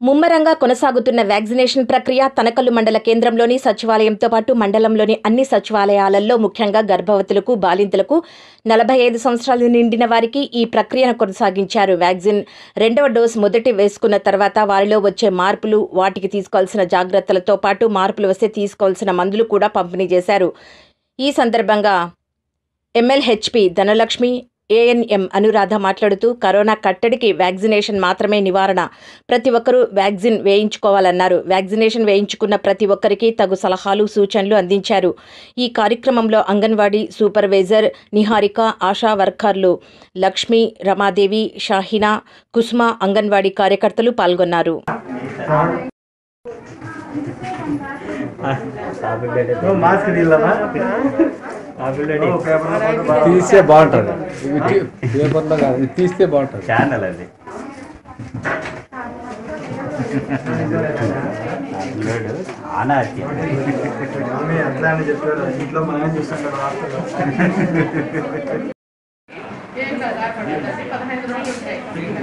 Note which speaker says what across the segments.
Speaker 1: ముమ్మరంగా కొనసాగుతున్న వ్యాక్సినేషన్ ప్రక్రియ తనకల్లు మండల కేంద్రంలోని సచివాలయంతో పాటు మండలంలోని అన్ని సచివాలయాలలో ముఖ్యంగా గర్భవతులకు బాలింతలకు నలభై ఐదు సంవత్సరాలు నిండిన వారికి ఈ ప్రక్రియను కొనసాగించారు వ్యాక్సిన్ రెండవ డోస్ మొదటి వేసుకున్న తర్వాత వారిలో వచ్చే మార్పులు వాటికి తీసుకోవాల్సిన జాగ్రత్తలతో పాటు మార్పులు వస్తే తీసుకోవాల్సిన మందులు కూడా పంపిణీ చేశారు ఈ సందర్భంగా ఎమ్మెల్హెచ్పి ధనలక్ష్మి ఏఎన్ఎం అనురాధ మాట్లాడుతూ కరోనా కట్టడికి వ్యాక్సినేషన్ మాత్రమే నివారణ ప్రతి ఒక్కరూ వ్యాక్సిన్ వేయించుకోవాలన్నారు వ్యాక్సినేషన్ వేయించుకున్న ప్రతి ఒక్కరికి తగు సలహాలు సూచనలు అందించారు ఈ కార్యక్రమంలో అంగన్వాడీ సూపర్వైజర్ నిహారిక ఆశా వర్కర్లు లక్ష్మి రమాదేవి షాహినా కుస్మా అంగన్వాడీ కార్యకర్తలు పాల్గొన్నారు
Speaker 2: మాస్క్ తీయాలమ్మా
Speaker 3: తీస్తే బాగుంటుంది ఇవి తీ- పేపర్లో కాదు ఇది తీస్తే బాగుంటుంది
Speaker 4: ఛానల్ అది అప్లోడ్ ఆనా అది.
Speaker 2: మమ్మీ అట్లా అని చెప్పారు ఇంట్లో మనమే చూస్తాం కదా వార్తలు
Speaker 5: ఏం కాదు ఆపడండి పదహైదు రోజులు ఉంటాయి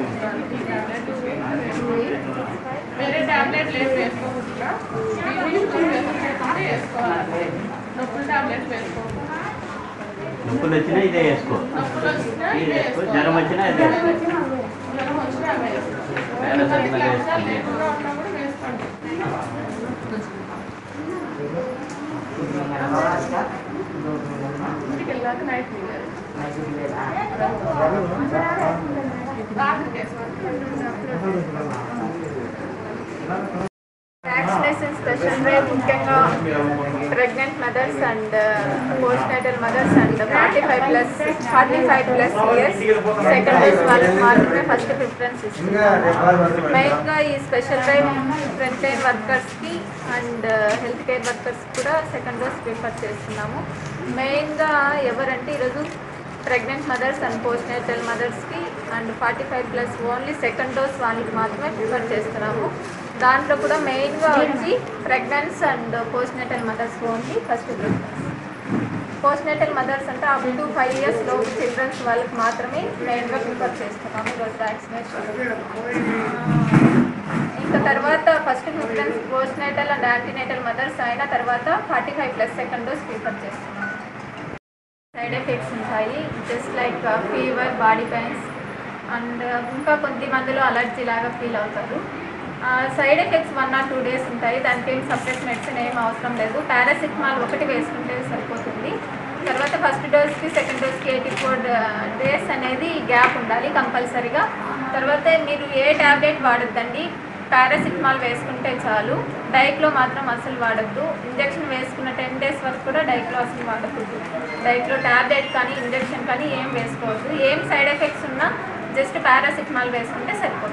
Speaker 5: వేరే టాబ్లెట్లు ఏం వేసుకోకుండా ఈ తీసుకుని వేసుకుంటే వేసుకోవాలి నొప్పుల టాబ్లెట్స్ వేసుకోకూడదు
Speaker 4: నొప్పులు వచ్చినా ఇదే వేసుకో
Speaker 5: నొప్పులు వచ్చినా
Speaker 4: ఇది
Speaker 5: ఇదే
Speaker 4: వేసుకో
Speaker 5: వేసుకోవాలి.
Speaker 4: జ్వరం వచ్చినా ఇదే వేసుకో
Speaker 5: జ్వరం వచ్చినా అవే వేసుకోవాలి.
Speaker 4: వేరే
Speaker 5: ఒకటి
Speaker 4: సరిగ్గా
Speaker 5: క్లాసాలు
Speaker 4: వేసుకోండి.
Speaker 5: లేకుండా ఉన్నా కూడా వేసుకోండి ఇంటికి వెళ్ళాక నైట్ మింగాలి. రాత్రికి వేసుకోవాలి.
Speaker 6: వ్యాక్సినేషన్ స్పెషల్ డ్రైవ్ ముఖ్యంగా pregnant mothers and postnatal mothers and forty five plus forty five plus years second dose వాళ్ళకి మాత్రమే ఫస్ట్ ప్రిఫరెన్స్ ఇస్తున్నాము మెయిన్గా ఈ స్పెషల్ డ్రైవ్ ఫ్రంట్ లైన్ వర్కర్స్కి అండ్ హెల్త్ కేర్ వర్కర్స్ కూడా సెకండ్ డోస్ ప్రిఫర్ చేస్తున్నాము మెయిన్గా ఎవరంటే ఈరోజు pregnant mothers and postnatal మదర్స్కి and forty five plus only second dose వాళ్ళకి మాత్రమే ప్రిఫర్ చేస్తున్నాము దాంట్లో కూడా మెయిన్గా వచ్చి ప్రెగ్నెన్స్ and postnatal mothers only first preference postnatal mothers అంటే అప్ టు ఫైవ్ ఇయర్స్ లో చిల్డ్రన్స్ వాళ్ళకి మాత్రమే మెయిన్గా ప్రిఫర్ చేస్తున్నాము ఈరోజు వ్యాక్సినేషన్ ఇంకా తర్వాత first preference postnatal and antenatal mothers అయిన తర్వాత forty five plus second dose prefer చేస్తున్నాము సైడ్ ఎఫెక్ట్స్ ఉంటాయి just like fever body pains and ఇంకా కొద్ది మందిలో అలర్జీ లాగా ఫీల్ అవుతారు side effects one or two days ఉంటాయి దానికి ఏం సపరేట్ మెడిసిన్ ఏం అవసరం లేదు పారాసిటమాల్ ఒకటి వేసుకుంటే సరిపోతుంది తర్వాత ఫస్ట్ డోస్కి సెకండ్ డోస్కి ఎయిటీ ఫోర్ డేస్ అనేది గ్యాప్ ఉండాలి కంపల్సరీగా తర్వాత మీరు ఏ ట్యాబ్లెట్ వాడొద్దండి పారాసిటమాల్ వేసుకుంటే చాలు డైట్లో మాత్రం అసలు వాడద్దు ఇంజెక్షన్ వేసుకున్న టెన్ డేస్ వరకు కూడా డైట్లో అసలు వాడద్దు డైట్లో ట్యాబ్లెట్ కానీ ఇంజెక్షన్ కానీ ఏం వేసుకోవద్దు ఏం సైడ్ ఎఫెక్ట్స్ ఉన్నా జస్ట్ పారాసిటమాల్ వేసుకుంటే సరిపోతుంది